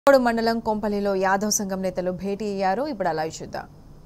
Code మండలం కొంపల్లిలో యాదవ్ సంఘం నేతలు భేటీ అయ్యారు ఇప్పుడు అలా చూద్దాం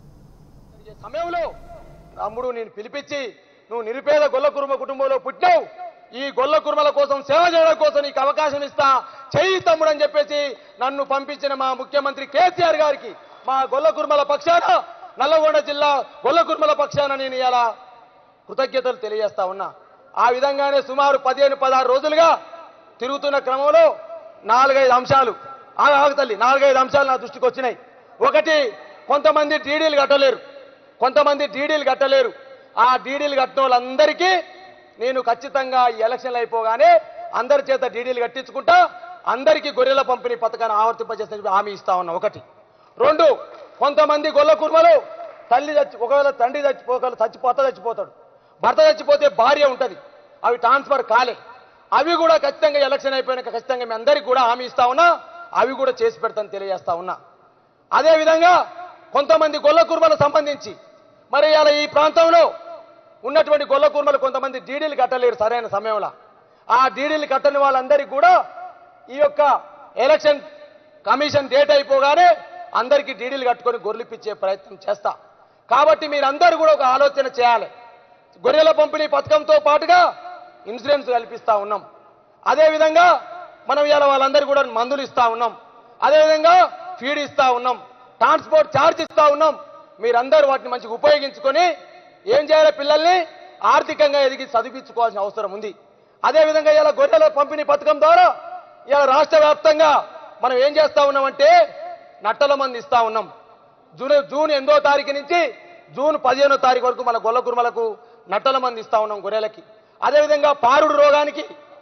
ఈ సమయంలో తమ్ముడు నేను పిలిపించి నువ్వు నిరుపేద గొల్ల కుర్మ కుటుంబంలో పుట్టావు ఈ గొల్ల కుర్మల కోసం సేవ చేయడం కోసం నీకు అవకాశం ఇస్తా చెయ్యి తమ్ముడు అని చెప్పేసి నన్ను పంపించిన మా ముఖ్యమంత్రి కేసీఆర్ గారికి మా గొల్ల కుర్మల పక్షాన నల్లగొండ జిల్లా గొల్ల కుర్మల పక్షాన నేను ఇలా కృతజ్ఞతలు తెలియజేస్తా ఉన్నా ఆ విధంగానే సుమారు పదిహేను పదహారు రోజులుగా తిరుగుతున్న క్రమంలో నాలుగైదు అంశాలు ఆ ఆగు తల్లి నాలుగైదు అంశాలు నా దృష్టికి వచ్చినాయి ఒకటి కొంతమంది డీడీలు కట్టలేరు కొంతమంది డీడీలు కట్టలేరు ఆ డీడీలు కట్టిన వాళ్ళందరికీ నేను ఖచ్చితంగా ఈ ఎలక్షన్లు అయిపోగానే అందరి చేత డీడీలు కట్టించుకుంటా అందరికీ గొర్రెల పంపిణీ పథకాన్ని ఆవర్తింపజేసిన హామీ ఇస్తా ఉన్నా ఒకటి రెండు కొంతమంది గొల్ల కుర్మలు తల్లి చచ్చి ఒకవేళ తండ్రి చచ్చిపో ఒకవేళ చచ్చి భర్త చచ్చిపోతాడు భర్త చచ్చిపోతే భార్య ఉంటుంది అవి ట్రాన్స్ఫర్ కాలే అవి కూడా ఖచ్చితంగా ఎలక్షన్ అయిపోయినాక ఖచ్చితంగా మీ అందరికీ కూడా హామీ ఇస్తా ఉన్నా అవి కూడా చేసి పెడతాను తెలియజేస్తా ఉన్నా అదే విధంగా కొంతమంది గొల్ల కుర్మలకు సంబంధించి మరి ఇలా ఈ ప్రాంతంలో ఉన్నటువంటి గొల్ల కుర్మలు కొంతమంది డీడీలు కట్టలేరు సరైన సమయంలో ఆ డీడీలు కట్టని వాళ్ళందరికీ కూడా ఈ యొక్క ఎలక్షన్ కమిషన్ డేట్ అయిపోగానే అందరికీ డీడీలు కట్టుకొని గొర్రెలిప్పించే ప్రయత్నం చేస్తా కాబట్టి మీరందరూ కూడా ఒక ఆలోచన చేయాలి గొర్రెల పంపిణీ పథకంతో పాటుగా ఇన్సూరెన్స్ కల్పిస్తా ఉన్నాం అదేవిధంగా మనం ఇలా వాళ్ళందరూ కూడా మందులు ఇస్తా ఉన్నాం అదేవిధంగా ఫీడ్ ఇస్తా ఉన్నాం ట్రాన్స్పోర్ట్ ఛార్జ్ ఇస్తా ఉన్నాం మీరందరూ వాటిని మంచిగా ఉపయోగించుకొని ఏం చేయాలి పిల్లల్ని ఆర్థికంగా ఎదిగి చదివించుకోవాల్సిన అవసరం ఉంది అదేవిధంగా ఇలా గొర్రెల పంపిణీ పథకం ద్వారా ఇలా రాష్ట్ర వ్యాప్తంగా మనం ఏం చేస్తా ఉన్నామంటే నట్టల మంది ఇస్తా ఉన్నాం జూన్ జూన్ ఎనిమిదో తారీఖు నుంచి జూన్ పదిహేనో తారీఖు వరకు మన గొల్ల కుర్మలకు నట్టల మంది ఇస్తా ఉన్నాం గొర్రెలకి అదేవిధంగా పారుడు రోగానికి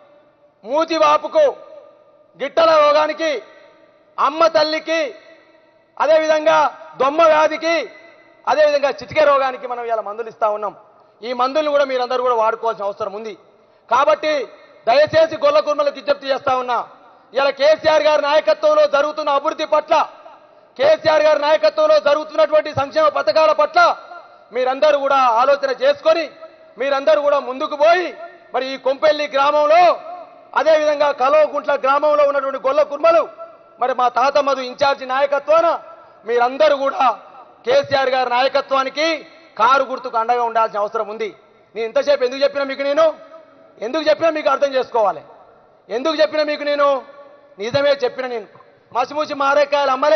మూతి వాపుకు గిట్టల రోగానికి అమ్మ తల్లికి అదేవిధంగా దొమ్మ వ్యాధికి అదేవిధంగా చిటికే రోగానికి మనం ఇలా మందులు ఇస్తా ఉన్నాం ఈ మందులను కూడా మీరందరూ కూడా వాడుకోవాల్సిన అవసరం ఉంది కాబట్టి దయచేసి గొల్ల కుర్మలకు విజ్ఞప్తి చేస్తా ఉన్నా ఇలా కేసీఆర్ గారి నాయకత్వంలో జరుగుతున్న అభివృద్ధి పట్ల కేసీఆర్ గారి నాయకత్వంలో జరుగుతున్నటువంటి సంక్షేమ పథకాల పట్ల మీరందరూ కూడా ఆలోచన చేసుకొని మీరందరూ కూడా ముందుకు పోయి మరి ఈ కొంపెల్లి గ్రామంలో అదేవిధంగా కలవగుంట్ల గ్రామంలో ఉన్నటువంటి గొల్ల కుర్మలు మరి మా తాత మధు ఇన్ఛార్జి నాయకత్వాన మీరందరూ కూడా కేసీఆర్ గారి నాయకత్వానికి కారు గుర్తుకు అండగా ఉండాల్సిన అవసరం ఉంది నేను ఇంతసేపు ఎందుకు చెప్పినా మీకు నేను ఎందుకు చెప్పినా మీకు అర్థం చేసుకోవాలి ఎందుకు చెప్పినా మీకు నేను నిజమే చెప్పిన నేను మసిమూసి మారేకాయలు అమ్మలే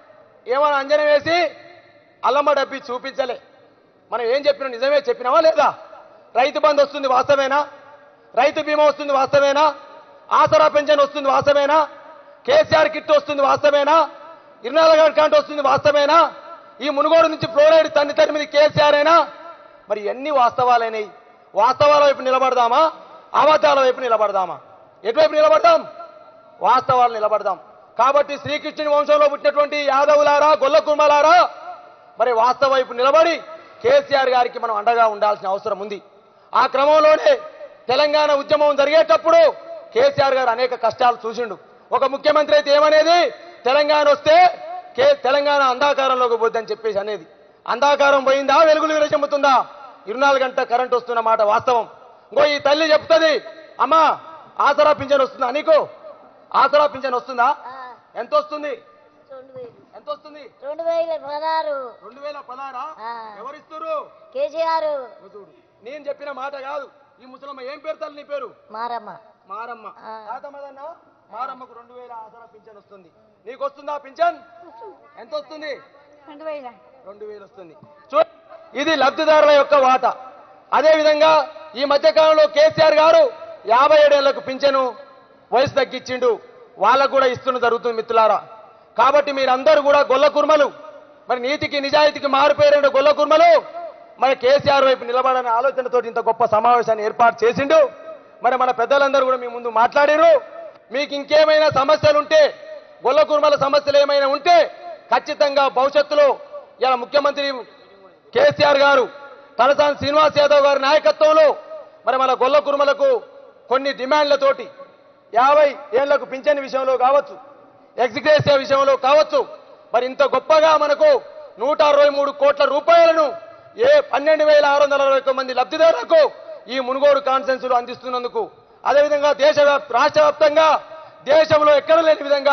ఏమైనా అంజనం వేసి అల్లమ్మ డబ్బి చూపించలే మనం ఏం చెప్పినా నిజమే చెప్పినావా లేదా రైతు బంధు వస్తుంది వాస్తవేనా రైతు బీమా వస్తుంది వాస్తవేనా ఆసరా పెన్షన్ వస్తుంది వాస్తవేనా కేసీఆర్ కిట్ వస్తుంది వాస్తవేనా ఇర్నాల కాంట్ వస్తుంది వాస్తవేనా ఈ మునుగోడు నుంచి ఫ్లోరైడ్ తన్ని తరిమిది కేసీఆర్ అయినా మరి ఎన్ని వాస్తవాలైనవి వాస్తవాల వైపు నిలబడదామా అబద్ధాల వైపు నిలబడదామా ఎటువైపు నిలబడదాం వాస్తవాలు నిలబడదాం కాబట్టి శ్రీకృష్ణుని వంశంలో పుట్టినటువంటి యాదవులారా గొల్ల కుర్మలారా మరి వాస్తవ వైపు నిలబడి కేసీఆర్ గారికి మనం అండగా ఉండాల్సిన అవసరం ఉంది ఆ క్రమంలోనే తెలంగాణ ఉద్యమం జరిగేటప్పుడు కేసీఆర్ గారు అనేక కష్టాలు చూసిండు ఒక ముఖ్యమంత్రి అయితే ఏమనేది తెలంగాణ వస్తే కే తెలంగాణ అంధాకారంలోకి పోద్దని చెప్పేసి అనేది అంధాకారం పోయిందా వెలుగులు విరచెమ్ముతుందా ఇరవై నాలుగు గంట కరెంట్ వస్తున్న మాట వాస్తవం ఇంకో ఈ తల్లి చెప్తుంది అమ్మా ఆసరా పింఛన్ వస్తుందా నీకు ఆసరా పింఛన్ వస్తుందా ఎంత వస్తుంది రెండు వేలు ఎంత వస్తుంది రెండు వేల పదహారు రెండు వేల పదహారా ఆ. ఎవరిస్తురు కేసీఆర్ ఇగో చూడు నేను చెప్పిన మాట కాదు ఈ ముసలమ్మ ఏం పేరు తల్లి నీ పేరు మారమ్మ మారమ్మ ఆ. తాత మదన్న మారమ్మకు రెండు వేల ఆసరా పింఛన్ వస్తుంది నీకు వస్తుందా పింఛన్ ఎంత వస్తుంది రెండు వేల రెండు వేలు వస్తుంది చూ ఇది లబ్ధిదారుల యొక్క వాట అదే విధంగా ఈ మధ్య కాలంలో కేసీఆర్ గారు యాభై ఏడేళ్లకు పింఛను వయసు తగ్గించిండు వాళ్ళకు కూడా ఇస్తున్న జరుగుతుంది మిత్రులారా కాబట్టి మీరందరూ కూడా గొల్ల కుర్మలు మరి నీతికి నిజాయితీకి మారిపోయిన గొల్ల కుర్మలు మరి కేసీఆర్ వైపు నిలబడని ఆలోచనతో ఇంత గొప్ప సమావేశాన్ని ఏర్పాటు చేసిండు మరి మన పెద్దలందరూ కూడా మీ ముందు మాట్లాడారు మీకు ఇంకేమైనా సమస్యలుంటే గొల్ల కుర్మల సమస్యలు ఏమైనా ఉంటే ఖచ్చితంగా భవిష్యత్తులో ఇలా ముఖ్యమంత్రి కేసీఆర్ గారు తలసాని శ్రీనివాస్ యాదవ్ గారి నాయకత్వంలో మరి మన గొల్ల కుర్మలకు కొన్ని డిమాండ్లతోటి యాభై ఏళ్లకు పింఛన్ విషయంలో కావచ్చు ఎగ్జిగ్రేసియా విషయంలో కావచ్చు మరి ఇంత గొప్పగా మనకు నూట అరవై మూడు కోట్ల రూపాయలను ఏ పన్నెండు వేల ఆరు వందల అరవై ఒక్క మంది లబ్ధిదారులకు ఈ మునుగోడు కాన్సెన్సులు అందిస్తున్నందుకు అదేవిధంగా దేశ రాష్ట్ర వ్యాప్తంగా దేశంలో ఎక్కడ లేని విధంగా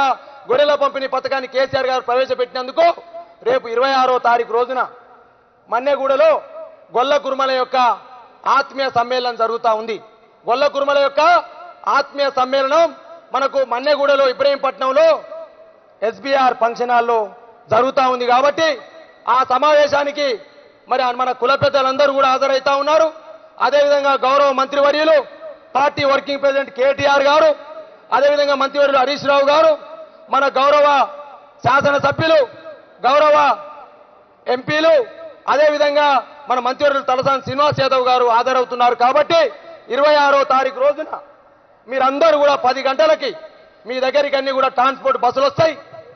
గొర్రెల పంపిణీ పథకాన్ని కేసీఆర్ గారు ప్రవేశపెట్టినందుకు రేపు ఇరవై ఆరో తారీఖు రోజున మన్నెగూడలో గొల్ల కుర్మల యొక్క ఆత్మీయ సమ్మేళనం జరుగుతూ ఉంది గొల్ల కుర్మల యొక్క ఆత్మీయ సమ్మేళనం మనకు మన్నెగూడలో ఇబ్రహీంపట్నంలో ఎస్బీఆర్ ఫంక్షన్ హాల్లో జరుగుతూ ఉంది కాబట్టి ఆ సమావేశానికి మరి మన కుల పెద్దలందరూ కూడా హాజరవుతా ఉన్నారు అదేవిధంగా గౌరవ మంత్రివర్యులు పార్టీ వర్కింగ్ ప్రెసిడెంట్ కేటీఆర్ గారు అదేవిధంగా మంత్రివర్యులు హరీష్ రావు గారు మన గౌరవ శాసనసభ్యులు గౌరవ ఎంపీలు అదేవిధంగా మన మంత్రివర్యులు తలసాని శ్రీనివాస్ యాదవ్ గారు హాజరవుతున్నారు కాబట్టి ఇరవై ఆరో తారీఖు రోజున మీరందరూ కూడా పది గంటలకి మీ దగ్గరికి అన్ని కూడా ట్రాన్స్పోర్ట్ బస్సులు వస్తాయి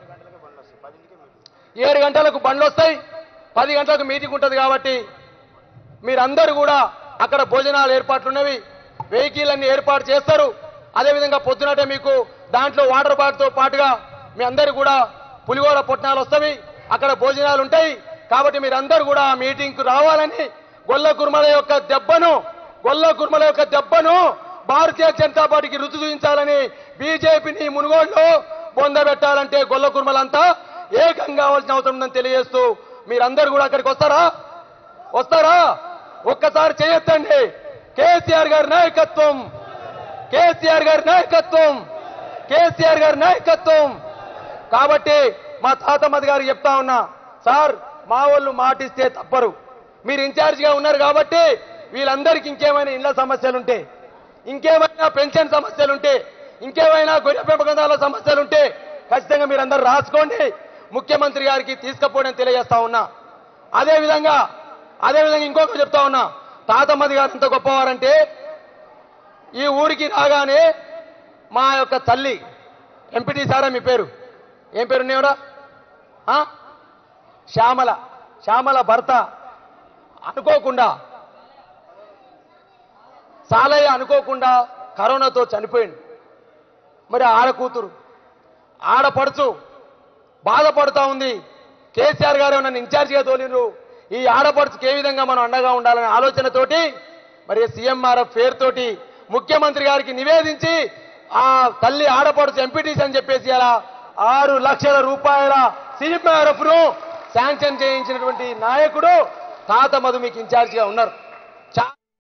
ఏడు గంటలకు బండ్లు వస్తాయి పది గంటలకు మీటింగ్ ఉంటుంది కాబట్టి మీరందరూ కూడా అక్కడ భోజనాలు ఏర్పాట్లున్నవి వెహికల్ అన్ని ఏర్పాటు చేస్తారు అదేవిధంగా పొద్దునటే మీకు దాంట్లో వాటర్ బాటిల్తో పాటుగా మీ అందరు కూడా పులిగోర పొట్నాలు వస్తవి అక్కడ భోజనాలు ఉంటాయి కాబట్టి మీరందరూ కూడా ఆ మీటింగ్కు రావాలని గొల్ల కుర్మల యొక్క దెబ్బను గొల్ల కుర్మల యొక్క దెబ్బను భారతీయ జనతా పార్టీకి రుచి చూపించాలని బీజేపీని మునుగోడులో పొందబెట్టాలంటే గొల్ల కుర్మలంతా ఏకం కావాల్సిన అవసరం ఉందని తెలియజేస్తూ మీరందరూ కూడా అక్కడికి వస్తారా వస్తారా ఒక్కసారి చేయొద్దండి కేసీఆర్ గారి నాయకత్వం కేసీఆర్ గారి నాయకత్వం కేసీఆర్ గారి నాయకత్వం కాబట్టి మా తాతమ్మది గారికి చెప్తా ఉన్నా సార్ మా వాళ్ళు మాటిస్తే తప్పరు మీరు ఇన్ఛార్జిగా ఉన్నారు కాబట్టి వీళ్ళందరికీ ఇంకేమైనా ఇళ్ల సమస్యలుంటే ఇంకేమైనా పెన్షన్ సమస్యలుంటే ఇంకేమైనా గొర్రె పెంపకందాల సమస్యలుంటే ఖచ్చితంగా మీరందరూ రాసుకోండి ముఖ్యమంత్రి గారికి తీసుకుపోవడం తెలియజేస్తా ఉన్నా అదే విధంగా అదే విధంగా ఇంకొక చెప్తా ఉన్నా తాతమ్మది గారు ఎంత గొప్పవారంటే ఈ ఊరికి రాగానే మా యొక్క తల్లి ఎంపీటీ సారా మీ పేరు ఏం పేరు నేవరా శ్యామల శ్యామల భర్త అనుకోకుండా సాలయ్య అనుకోకుండా కరోనాతో చనిపోయింది మరి ఆడ కూతురు ఆడపడుచు బాధపడుతా ఉంది కేసీఆర్ గారు నన్ను ఇన్ఛార్జిగా తోలిండ్రు ఈ ఆడపడుచుకి ఏ విధంగా మనం అండగా ఉండాలనే ఆలోచనతోటి మరి సీఎంఆర్ఎఫ్ పేరుతోటి ముఖ్యమంత్రి గారికి నివేదించి ఆ తల్లి ఆడపడుచు ఎంపీటీసీ అని చెప్పేసి అలా ఆరు లక్షల రూపాయల సీఎంఆర్ఎఫ్ ను శాంక్షన్ చేయించినటువంటి నాయకుడు తాత మధు మీకు ఇన్ఛార్జిగా ఉన్నారు